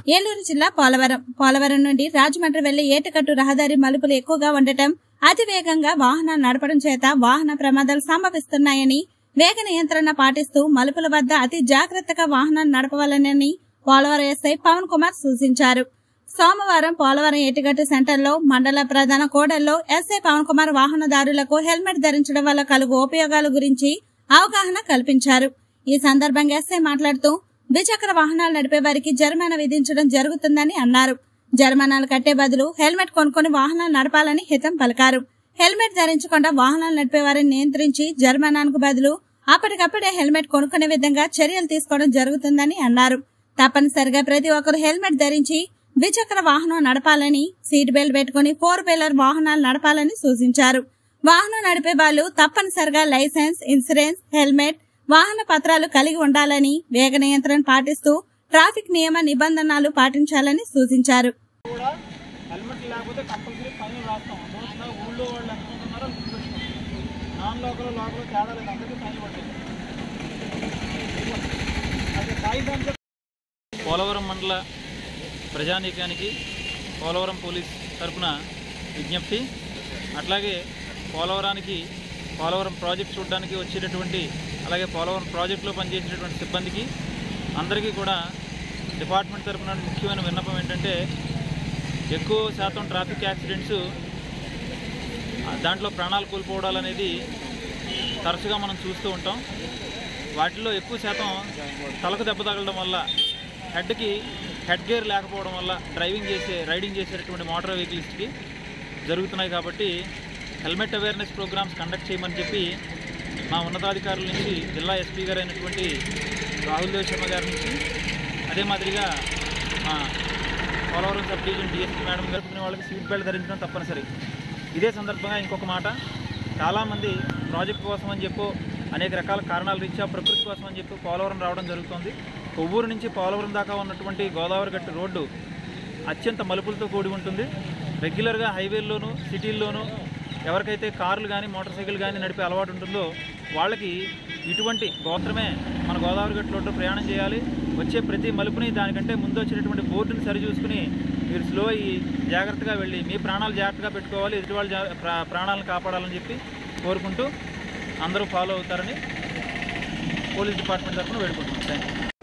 ఏలూరు జిల్లా పోలవరం పోలవరం నుండి రాజమండ్రి వెళ్లే ఏటుకట్టు రహదారి మలుపులు ఎక్కువగా ఉండటం అతి వేగంగా వాహనాలు నడపడం చేత వాహన ప్రమాదాలు సంభవిస్తున్నాయని వేగ నియంత్రణ పాటిస్తూ మలుపుల వద్ద అతి జాగ్రత్తగా వాహనాలు నడపవాలని పోలవరం ఎస్ఐ పవన్ కుమార్ సూచించారు సోమవారం పోలవరం ఏటిగట్టు సెంటర్లో మండల ప్రధాన కోడల్లో ఎస్ఐ పవన్ కుమార్ వాహనదారులకు హెల్మెట్ ధరించడం వల్ల కలుగు ఉపయోగాల గురించి అవగాహన కల్పించారు ఈ సందర్భంగా ఎస్ఐ మాట్లాడుతూ ద్విచక్ర వాహనాలు నడిపే వారికి జరిమానా విధించడం జరుగుతుందని అన్నారు జరిమానాలు కట్టే బదులు హెల్మెట్ కొనుక్కొని వాహనాలు నడపాలని హితం పలికారు హెల్మెట్ ధరించకుండా వాహనాలు నడిపే వారిని నియంత్రించి జరిమానాలకు బదులు అప్పటికప్పుడే హెల్మెట్ కొనుక్కునే విధంగా చర్యలు తీసుకోవడం జరుగుతుందని అన్నారు తప్పనిసరిగా ప్రతి ఒక్కరు హెల్మెట్ ధరించి ద్విచక్ర వాహనం నడపాలని సీట్ బెల్ట్ పెట్టుకుని ఫోర్ వీలర్ వాహనాలు నడపాలని సూచించారు వాహనం నడిపే వాళ్ళు తప్పనిసరిగా లైసెన్స్ ఇన్సూరెన్స్ హెల్మెట్ వాహన పత్రాలు కలిగి ఉండాలని వేగ నియంత్రణ పాటిస్తూ ట్రాఫిక్ నియమ నిబంధనలు పాటించాలని సూచించారు కూడా హెల్మెట్ లేకపోతే కంపల్సరీ ఫైన్ రాస్తాం చూస్తున్నా ఊళ్ళో వాళ్ళు ఎంత మంది ఉన్నారో అది గుర్తుపెట్టుకోండి నాన్ లోకల్ లోకల్ తేడా లేదు అందరికీ ఫైన్ పడుతుంది అది కాగితం పోలవరం మండల ప్రజానీకానికి పోలవరం పోలీస్ తరపున విజ్ఞప్తి అట్లాగే పోలవరానికి పోలవరం ప్రాజెక్ట్ చూడడానికి వచ్చేటటువంటి అలాగే పోలవరం ప్రాజెక్టులో పనిచేసేటటువంటి సిబ్బందికి అందరికీ కూడా డిపార్ట్మెంట్ తరపున ముఖ్యమైన విన్నపం ఏంటంటే ఎక్కువ శాతం ట్రాఫిక్ యాక్సిడెంట్స్ ఆ, దాంట్లో ప్రాణాలు కోల్పోవడాలు అనేది తరచుగా మనం చూస్తూ ఉంటాం వాటిలో ఎక్కువ శాతం తలకు దెబ్బ తగలడం వల్ల హెడ్కి హెడ్ గేర్ లేకపోవడం వల్ల డ్రైవింగ్ చేసే రైడింగ్ చేసేటటువంటి మోటార్ వెహికల్స్కి జరుగుతున్నాయి కాబట్టి హెల్మెట్ అవేర్నెస్ ప్రోగ్రామ్స్ కండక్ట్ చేయమని చెప్పి మా ఉన్నతాధికారుల నుంచి జిల్లా ఎస్పీ గారు అయినటువంటి రాహుల్ దేవ్ శర్మ గారి నుంచి అదే మాదిరిగా మా Polavaram sub division DSP madam గారు వాళ్ళకి సీట్ బెల్ట్ ధరించడం తప్పనిసరి ఇదే సందర్భంగా ఇంకొక మాట చాలామంది ప్రాజెక్ట్ కోసం అని చెప్పు అనేక రకాల కారణాల రీత్యా ప్రకృతి కోసం అని చెప్పి పోలవరం రావడం జరుగుతుంది కొవ్వూరు నుంచి పోలవరం దాకా ఉన్నటువంటి గోదావరి గట్టు రోడ్డు అత్యంత మలుపులతో కూడి ఉంటుంది రెగ్యులర్గా హైవేల్లోనూ సిటీల్లోనూ ఎవరికైతే కార్లు కానీ మోటార్ సైకిల్ కానీ నడిపే అలవాటు ఉంటుందో వాళ్ళకి ఇటువంటి గోత్రమే మన గోదావరి గట్టు రోడ్డు ప్రయాణం చేయాలి వచ్చే ప్రతి మలుపుని దానికంటే ముందు వచ్చేటటువంటి బోర్డుని సరిచూసుకుని మీరు స్లో అయ్యి జాగ్రత్తగా వెళ్ళి మీ ప్రాణాలు జాగ్రత్తగా పెట్టుకోవాలి ఎదుటి వాళ్ళ జా- ప్రా- ప్రాణాలను కాపాడాలని చెప్పి కోరుకుంటూ అందరూ ఫాలో అవుతారని పోలీస్ డిపార్ట్మెంట్ తరఫున వేడుకుంటున్నాం థ్యాంక్ యూ